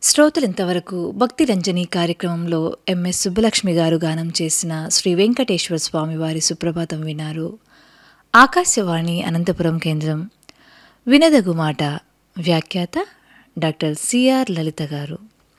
శ్రోతలు ఇంతవరకు భక్తి రంజని కార్యక్రమంలో ఎంఎస్ సుబ్బలక్ష్మి గారు గానం చేసిన శ్రీ వెంకటేశ్వర స్వామి వారి సుప్రభాతం విన్నారు ఆకాశవాణి అనంతపురం కేంద్రం వినదగు మాట వ్యాఖ్యాత డాక్టర్ సిఆర్ లలిత గారు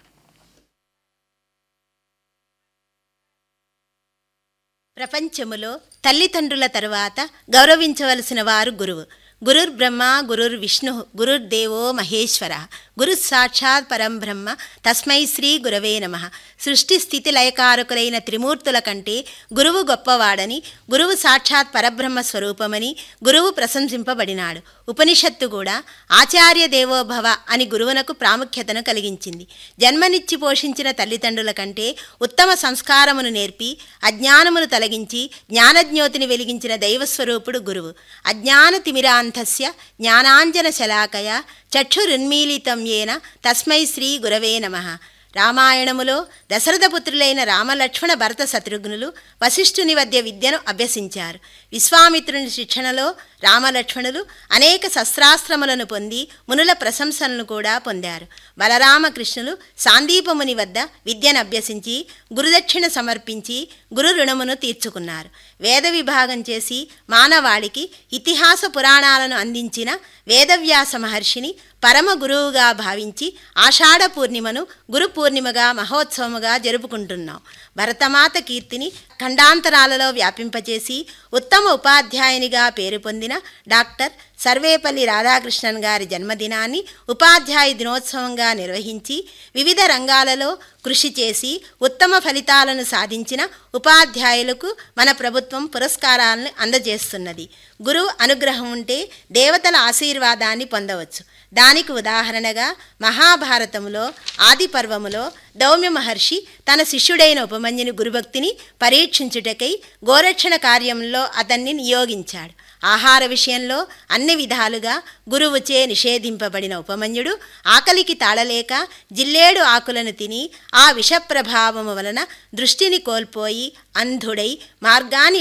ప్రపంచములో తల్లిదండ్రుల తరువాత గౌరవించవలసిన వారు గురువు గురుర్ బ్రహ్మ గురుర్ విష్ణు గురుర్దేవో మహేశ్వర గురు సాక్షాత్ పరం బ్రహ్మ తస్మై శ్రీ గురవే నమ సృష్టి స్థితి లయకారకులైన త్రిమూర్తుల కంటే గురువు గొప్పవాడని గురువు సాక్షాత్ పరబ్రహ్మ స్వరూపమని గురువు ప్రశంసింపబడినాడు ఉపనిషత్తు కూడా ఆచార్య దేవోభవ అని గురువునకు ప్రాముఖ్యతను కలిగించింది జన్మనిచ్చి పోషించిన తల్లిదండ్రుల కంటే ఉత్తమ సంస్కారమును నేర్పి అజ్ఞానమును తొలగించి జ్ఞానజ్యోతిని వెలిగించిన దైవస్వరూపుడు గురువు అజ్ఞాన తిమిరాంధస్య జ్ఞానాంజన శలాకయ చక్షురున్మీలితం ఏన తస్మై శ్రీ గురవే నమః రామాయణములో దశరథపుత్రులైన రామలక్ష్మణ భరత శత్రుఘ్నులు వశిష్ఠుని వద్ద విద్యను అభ్యసించారు విశ్వామిత్రుని శిక్షణలో రామలక్ష్మణులు అనేక శస్త్రాస్త్రములను పొంది మునుల ప్రశంసలను కూడా పొందారు బలరామకృష్ణులు సాందీపముని వద్ద విద్యను అభ్యసించి గురుదక్షిణ సమర్పించి గురు రుణమును తీర్చుకున్నారు వేద విభాగం చేసి మానవాళికి ఇతిహాస పురాణాలను అందించిన వేదవ్యాస మహర్షిని పరమ గురువుగా భావించి ఆషాఢ పూర్ణిమను గురు పూర్ణిమగా మహోత్సవముగా జరుపుకుంటున్నాం భరతమాత కీర్తిని ఖండాంతరాలలో వ్యాపింపచేసి ఉత్తమ ఉపాధ్యాయునిగా పేరు పొందిన డాక్టర్ సర్వేపల్లి రాధాకృష్ణన్ గారి జన్మదినాన్ని ఉపాధ్యాయ దినోత్సవంగా నిర్వహించి వివిధ రంగాలలో కృషి చేసి ఉత్తమ ఫలితాలను సాధించిన ఉపాధ్యాయులకు మన ప్రభుత్వం పురస్కారాలను అందజేస్తున్నది గురువు అనుగ్రహం ఉంటే దేవతల ఆశీర్వాదాన్ని పొందవచ్చు దానికి ఉదాహరణగా మహాభారతములో ఆది పర్వములో దౌమ్య మహర్షి తన శిష్యుడైన ఉపమన్యుని గురుభక్తిని పరీక్షించుటకై గోరక్షణ కార్యంలో అతన్ని నియోగించాడు ఆహార విషయంలో అన్ని విధాలుగా గురువుచే నిషేధింపబడిన ఉపమన్యుడు ఆకలికి తాళలేక జిల్లేడు ఆకులను తిని ఆ విషప్రభావము వలన దృష్టిని కోల్పోయి అంధుడై మార్గాన్ని